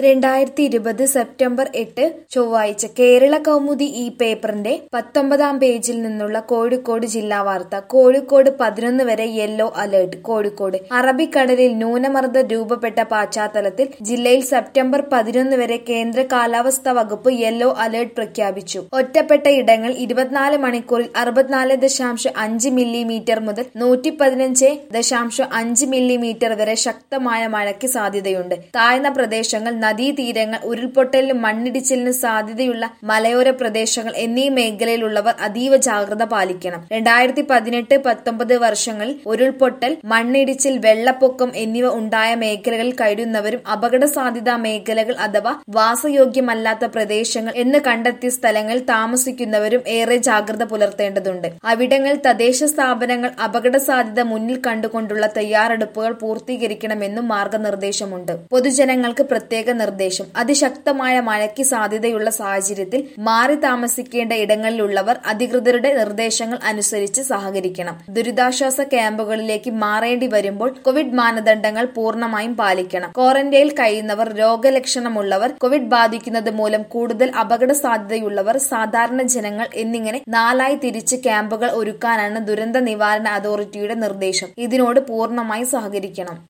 രണ്ടായിരത്തി ഇരുപത് സെപ്റ്റംബർ എട്ട് ചൊവ്വാഴ്ച കേരള കൗമുദി ഈ പേപ്പറിന്റെ പത്തൊമ്പതാം പേജിൽ നിന്നുള്ള കോഴിക്കോട് ജില്ലാ വാർത്ത കോഴിക്കോട് പതിനൊന്ന് വരെ യെല്ലോ അലേർട്ട് കോഴിക്കോട് അറബിക്കടലിൽ ന്യൂനമർദ്ദം രൂപപ്പെട്ട പശ്ചാത്തലത്തിൽ ജില്ലയിൽ സെപ്റ്റംബർ പതിനൊന്ന് വരെ കേന്ദ്ര കാലാവസ്ഥാ വകുപ്പ് യെല്ലോ അലേർട്ട് പ്രഖ്യാപിച്ചു ഒറ്റപ്പെട്ട ഇടങ്ങൾ ഇരുപത്തിനാല് മണിക്കൂറിൽ അറുപത്തിനാല് ദശാംശം അഞ്ച് മില്ലിമീറ്റർ മുതൽ നൂറ്റി പതിനഞ്ച് ദശാംശം അഞ്ച് മില്ലിമീറ്റർ വരെ ശക്തമായ മഴയ്ക്ക് സാധ്യതയുണ്ട് താഴ്ന്ന പ്രദേശങ്ങൾ നദീതീരങ്ങൾ ഉരുൾപൊട്ടലിനും മണ്ണിടിച്ചിലിനും സാധ്യതയുള്ള മലയോര പ്രദേശങ്ങൾ എന്നീ മേഖലയിലുള്ളവർ അതീവ ജാഗ്രത പാലിക്കണം രണ്ടായിരത്തി പതിനെട്ട് പത്തൊമ്പത് വർഷങ്ങളിൽ ഉരുൾപൊട്ടൽ മണ്ണിടിച്ചിൽ വെള്ളപ്പൊക്കം എന്നിവ ഉണ്ടായ മേഖലകളിൽ കഴിയുന്നവരും അപകട സാധ്യതാ മേഖലകൾ അഥവാ വാസയോഗ്യമല്ലാത്ത പ്രദേശങ്ങൾ എന്ന് കണ്ടെത്തിയ സ്ഥലങ്ങളിൽ താമസിക്കുന്നവരും ഏറെ ജാഗ്രത പുലർത്തേണ്ടതുണ്ട് അവിടങ്ങളിൽ തദ്ദേശ സ്ഥാപനങ്ങൾ അപകട സാധ്യത മുന്നിൽ കണ്ടുകൊണ്ടുള്ള തയ്യാറെടുപ്പുകൾ പൂർത്തീകരിക്കണമെന്നും മാർഗനിർദ്ദേശമുണ്ട് പൊതുജനങ്ങൾക്ക് പ്രത്യേക നിർദ്ദേശം അതിശക്തമായ മഴയ്ക്ക് സാധ്യതയുള്ള സാഹചര്യത്തിൽ മാറി താമസിക്കേണ്ട ഇടങ്ങളിലുള്ളവർ അധികൃതരുടെ നിർദ്ദേശങ്ങൾ അനുസരിച്ച് സഹകരിക്കണം ദുരിതാശ്വാസ ക്യാമ്പുകളിലേക്ക് മാറേണ്ടി വരുമ്പോൾ കോവിഡ് മാനദണ്ഡങ്ങൾ പൂർണ്ണമായും പാലിക്കണം ക്വാറന്റൈനിൽ കഴിയുന്നവർ രോഗലക്ഷണമുള്ളവർ കോവിഡ് ബാധിക്കുന്നത് മൂലം കൂടുതൽ അപകട സാധ്യതയുള്ളവർ സാധാരണ ജനങ്ങൾ എന്നിങ്ങനെ നാലായി തിരിച്ച് ക്യാമ്പുകൾ ഒരുക്കാനാണ് ദുരന്ത നിവാരണ അതോറിറ്റിയുടെ നിർദ്ദേശം ഇതിനോട് പൂർണ്ണമായി സഹകരിക്കണം